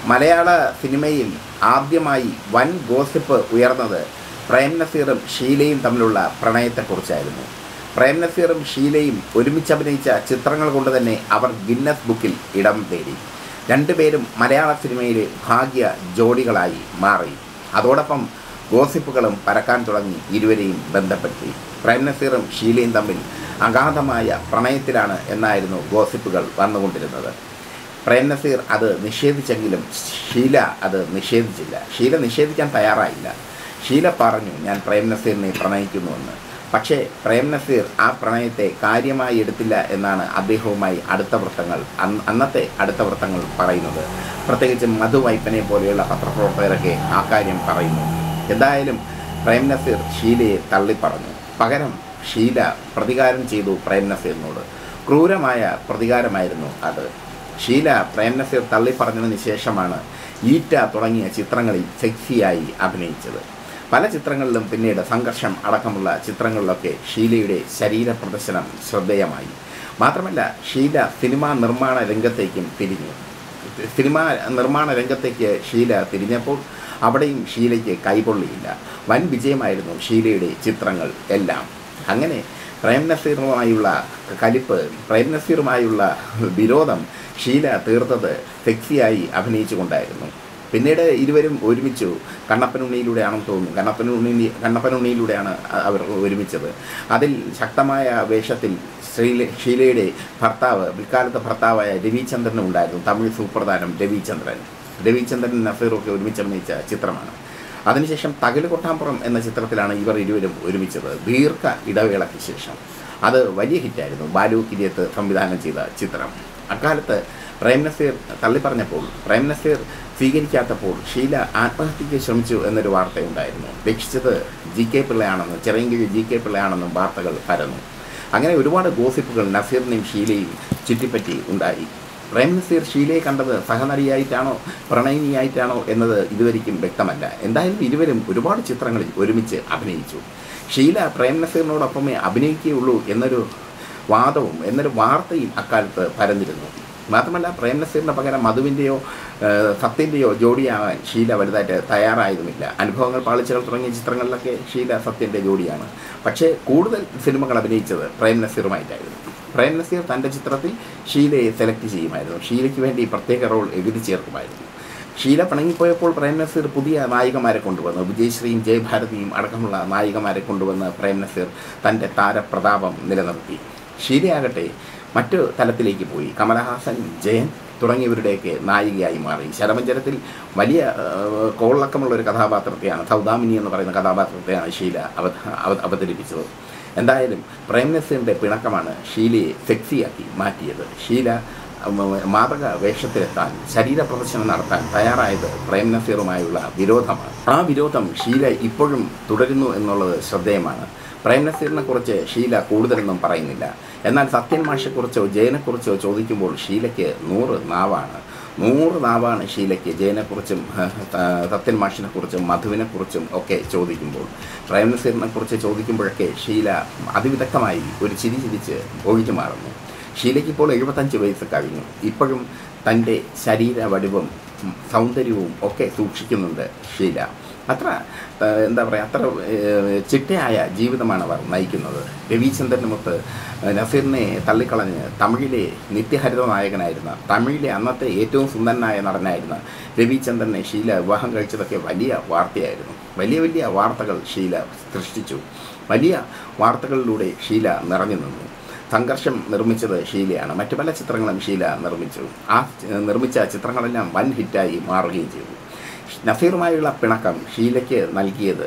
മലയാള സിനിമയിൽ ആദ്യമായി വൻ ഗോസിപ്പ് ഉയർന്നത് പ്രേം നസീറും ഷീലയും തമ്മിലുള്ള പ്രണയത്തെക്കുറിച്ചായിരുന്നു പ്രേം നസീറും ഷീലയും ഒരുമിച്ച് അഭിനയിച്ച ചിത്രങ്ങൾ കൊണ്ട് തന്നെ അവർ ഗിന്നസ് ബുക്കിൽ ഇടം നേടി രണ്ടുപേരും മലയാള സിനിമയിലെ ഭാഗ്യ ജോഡികളായി മാറി അതോടൊപ്പം ഗോസിപ്പുകളും പരക്കാൻ തുടങ്ങി ഇരുവരെയും ബന്ധപ്പെടുത്തി പ്രേം നസീറും ഷീലയും തമ്മിൽ അഗാധമായ പ്രണയത്തിലാണ് എന്നായിരുന്നു ഗോസിപ്പുകൾ വന്നുകൊണ്ടിരുന്നത് പ്രേം നസീർ അത് നിഷേധിച്ചെങ്കിലും ഷീല അത് നിഷേധിച്ചില്ല ഷീല നിഷേധിക്കാൻ തയ്യാറായില്ല ഷീല പറഞ്ഞു ഞാൻ പ്രേം നസീറിനെ പ്രണയിക്കുന്നുവെന്ന് പക്ഷേ പ്രേം നസീർ ആ പ്രണയത്തെ കാര്യമായി എടുത്തില്ല എന്നാണ് അദ്ദേഹവുമായി അടുത്ത വൃത്തങ്ങൾ അന്ന് അന്നത്തെ അടുത്ത വൃത്തങ്ങൾ പറയുന്നത് പ്രത്യേകിച്ച് മധു വൈപ്പനെ പോലെയുള്ള പത്രപ്രവർത്തകരൊക്കെ ആ കാര്യം പറയുന്നു എന്തായാലും പ്രേം നസീർ ഷീലയെ തള്ളിപ്പറഞ്ഞു പകരം ഷീല പ്രതികാരം ചെയ്തു പ്രേം നസീറിനോട് ക്രൂരമായ പ്രതികാരമായിരുന്നു അത് ഷീല പ്രേം നസീർ തള്ളിപ്പറഞ്ഞതിന് ശേഷമാണ് ഈറ്റ തുടങ്ങിയ ചിത്രങ്ങളിൽ സെക്സിയായി അഭിനയിച്ചത് പല ചിത്രങ്ങളിലും പിന്നീട് സംഘർഷം അടക്കമുള്ള ചിത്രങ്ങളിലൊക്കെ ഷീലയുടെ ശരീര പ്രദർശനം ശ്രദ്ധേയമായി മാത്രമല്ല ഷീല സിനിമാ നിർമ്മാണ രംഗത്തേക്കും തിരിഞ്ഞു സിനിമാ നിർമ്മാണ രംഗത്തേക്ക് ഷീല തിരിഞ്ഞപ്പോൾ അവിടെയും ഷീലയ്ക്ക് കൈപൊള്ളിയില്ല വൻ വിജയമായിരുന്നു ഷീലയുടെ ചിത്രങ്ങൾ എല്ലാം അങ്ങനെ പ്രേം നസീറുമായുള്ള കലിപ്പ് പ്രേം നസീറുമായുള്ള വിരോധം ഷീല തീർത്തത് സെക്സിയായി അഭിനയിച്ചുകൊണ്ടായിരുന്നു പിന്നീട് ഇരുവരും ഒരുമിച്ചു കണ്ണപ്പനുണ്ണിയിലൂടെയാണെന്ന് തോന്നുന്നു കണ്ണപ്പനുണ്ണി കണ്ണപ്പനുണ്ണിയിലൂടെയാണ് അവർ ഒരുമിച്ചത് അതിൽ ശക്തമായ വേഷത്തിൽ ശ്രീല ഷീലയുടെ ഭർത്താവ് പിൽക്കാലത്തെ ഭർത്താവായ രവിചന്ദ്രനും ഉണ്ടായിരുന്നു തമിഴ് സൂപ്രധാനം രവിചന്ദ്രൻ രവിചന്ദ്രൻ നസീറൊക്കെ ഒരുമിച്ച് അഭിനയിച്ച ചിത്രമാണ് അതിനുശേഷം തകല് കൊട്ടാമ്പുറം എന്ന ചിത്രത്തിലാണ് ഇവർ ഇരുവരും ഒരുമിച്ചത് ദീർഘ ഇടവേളയ്ക്ക് ശേഷം അത് വലിയ ഹിറ്റായിരുന്നു ബാലു കിരിയത്ത് സംവിധാനം ചെയ്ത ചിത്രം അക്കാലത്ത് പ്രേം നസീർ തള്ളിപ്പറഞ്ഞപ്പോൾ പ്രേം നസീർ സ്വീകരിക്കാത്തപ്പോൾ ഷീല ആത്മഹത്യയ്ക്ക് ശ്രമിച്ചു എന്നൊരു വാർത്തയുണ്ടായിരുന്നു രക്ഷിച്ചത് ജി കെ പിള്ളയാണെന്ന് ചിറയൻകിഴി ജി കെ പിള്ളയാണെന്നും വാർത്തകൾ പരന്നു അങ്ങനെ ഒരുപാട് ഗോസിപ്പുകൾ നസീറിനെയും ഷീലയും ചുറ്റിപ്പറ്റി ഉണ്ടായി പ്രേം നസീർ ഷീലയെ കണ്ടത് സഹനടിയായിട്ടാണോ പ്രണയിനിയായിട്ടാണോ എന്നത് ഇതുവരെയ്ക്കും വ്യക്തമല്ല എന്തായാലും ഇരുവരും ഒരുപാട് ചിത്രങ്ങളിൽ ഒരുമിച്ച് അഭിനയിച്ചു ഷീല പ്രേം നസീറിനോടൊപ്പമേ അഭിനയിക്കുകയുള്ളൂ എന്നൊരു വാദവും എന്നൊരു വാർത്തയും അക്കാലത്ത് പരന്നിരുന്നു മാത്രമല്ല പ്രേം നസീറിന് പകരം മധുവിൻ്റെയോ സത്യൻ്റെയോ ജോഡിയാവാൻ ഷീല വലുതായിട്ട് തയ്യാറായതുമില്ല അനുഭവങ്ങൾ പാളിച്ചകൾ തുടങ്ങിയ ചിത്രങ്ങളിലൊക്കെ ഷീല സത്യൻ്റെ ജോഡിയാണ് പക്ഷേ കൂടുതൽ സിനിമകൾ അഭിനയിച്ചത് പ്രേം നസീറുമായിട്ടായിരുന്നു പ്രേം നസീർ തൻ്റെ ചിത്രത്തിൽ ഷീലയെ സെലക്ട് ചെയ്യുമായിരുന്നു ഷീലയ്ക്ക് വേണ്ടി പ്രത്യേക റോൾ എഴുതി ചേർക്കുമായിരുന്നു ഷീല പിണങ്ങിപ്പോയപ്പോൾ പ്രേം നസീർ പുതിയ നായികമാരെ കൊണ്ടുവന്നു വിജയശ്രീയും ജയഭാരതിയും അടക്കമുള്ള നായികമാരെ കൊണ്ടുവന്ന് പ്രേം നസീർ തൻ്റെ താരപ്രതാപം നിലനിർത്തി ഷീലയാകട്ടെ മറ്റു തലത്തിലേക്ക് പോയി കമലഹാസൻ ജയൻ തുടങ്ങിയവരുടെയൊക്കെ നായികയായി മാറി ശരമഞ്ചരത്തിൽ വലിയ കോളക്കമുള്ള ഒരു കഥാപാത്രത്തെയാണ് സൗദാമിനി എന്ന് പറയുന്ന കഥാപാത്രത്തെയാണ് ഷീല അവ അവ- അവതരിപ്പിച്ചത് എന്തായാലും പ്രേം നസീറിൻ്റെ പിണക്കമാണ് ഷീലയെ സെക്സിയാക്കി മാറ്റിയത് ഷീല ഉം, മാതക വേഷത്തിലെത്താൻ ശരീര പ്രദർശനം നടത്താൻ തയ്യാറായത് പ്രേം നസീറുമായുള്ള വിരോധമാണ് ആ വിരോധം ഷീല ഇപ്പോഴും തുടരുന്നു എന്നുള്ളത് ശ്രദ്ധേയമാണ് പ്രേം നസീറിനെ കുറിച്ച് ഷീല കൂടുതലൊന്നും പറയുന്നില്ല എന്നാൽ സത്യൻ മാഷെക്കുറിച്ചോ ജയനെക്കുറിച്ചോ ചോദിക്കുമ്പോൾ ഷീലയ്ക്ക് നൂറ് നാവാണ് നൂറ് നാവാണ് ഷീലയ്ക്ക് ജയനെക്കുറിച്ചും സത്യൻ മാഷിനെക്കുറിച്ചും മധുവിനെക്കുറിച്ചും ഒക്കെ ചോദിക്കുമ്പോൾ പ്രേം നസീറിനെ കുറിച്ച് ചോദിക്കുമ്പോഴൊക്കെ ഷീല അതിവിദഗ്ധമായി ഒരു ചിരി ചിരിച്ച് ഒഴിഞ്ഞു മാറുന്നു ഷീലയ്ക്ക് ഇപ്പോൾ എഴുപത്തഞ്ച് വയസ്സ് കഴിഞ്ഞു ഇപ്പോഴും തൻ്റെ ശരീര വടിവും ഉം, സൗന്ദര്യവും ഒക്കെ സൂക്ഷിക്കുന്നുണ്ട് ഷീല അത്ര ആ, എന്താ പറയുക അത്ര ഏഹ്, ചിട്ടയായ ജീവിതമാണ് അവർ നയിക്കുന്നത് രവിചന്ദ്രനുമൊത്ത് നസീറിനെ തള്ളിക്കളഞ്ഞ് തമിഴിലെ നിത്യഹരിത നായകനായിരുന്ന തമിഴിലെ അന്നത്തെ ഏറ്റവും സുന്ദരനായ നടനായിരുന്ന രവിചന്ദ്രനെ ഷീല വിവാഹം കഴിച്ചതൊക്കെ വലിയ വാർത്തയായിരുന്നു വലിയ വലിയ വാർത്തകൾ ഷീല സൃഷ്ടിച്ചു വലിയ വാർത്തകളിലൂടെ ഷീല നിറഞ്ഞു നിന്നു സംഘർഷം നിർമ്മിച്ചത് ഷീലയാണ് മറ്റു പല ചിത്രങ്ങളും ഷീല നിർമ്മിച്ചു ആ ച- നിർമ്മിച്ച ചിത്രങ്ങളെല്ലാം വൻ ഹിറ്റായി മാറുകയും ചെയ്തു നസീറുമായുള്ള പിണക്കം ഷീലയ്ക്ക് നൽകിയത്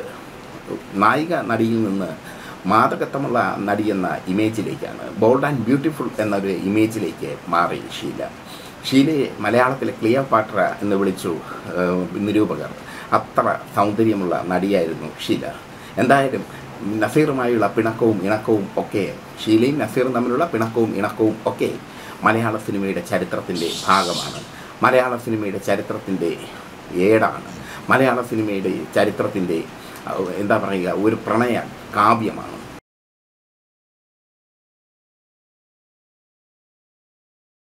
നായിക നടിയിൽ നിന്ന് മാതകത്വമുള്ള നടി എന്ന ഇമേജിലേക്കാണ് ബോൾഡ് ആൻഡ് ബ്യൂട്ടിഫുൾ എന്നൊരു ഇമേജിലേക്ക് മാറി ഷീല ഷീലയെ മലയാളത്തിലെ ക്ലിയോപാട്ര എന്ന് വിളിച്ചു ഏഹ്, നിരൂപകർ അത്ര സൗന്ദര്യമുള്ള നടിയായിരുന്നു ഷീല എന്തായാലും നസീറുമായുള്ള പിണക്കവും ഇണക്കവും ഒക്കെ ഷീലയും നസീറും തമ്മിലുള്ള പിണക്കവും ഇണക്കവും ഒക്കെ മലയാള സിനിമയുടെ ചരിത്രത്തിൻ്റെ ഭാഗമാണ് മലയാള സിനിമയുടെ ചരിത്രത്തിൻ്റെ ഏടാണ് മലയാള സിനിമയുടെ ചരിത്രത്തിൻ്റെ അഹ്, എന്താ പറയുക ഒരു പ്രണയ കാവ്യമാണ്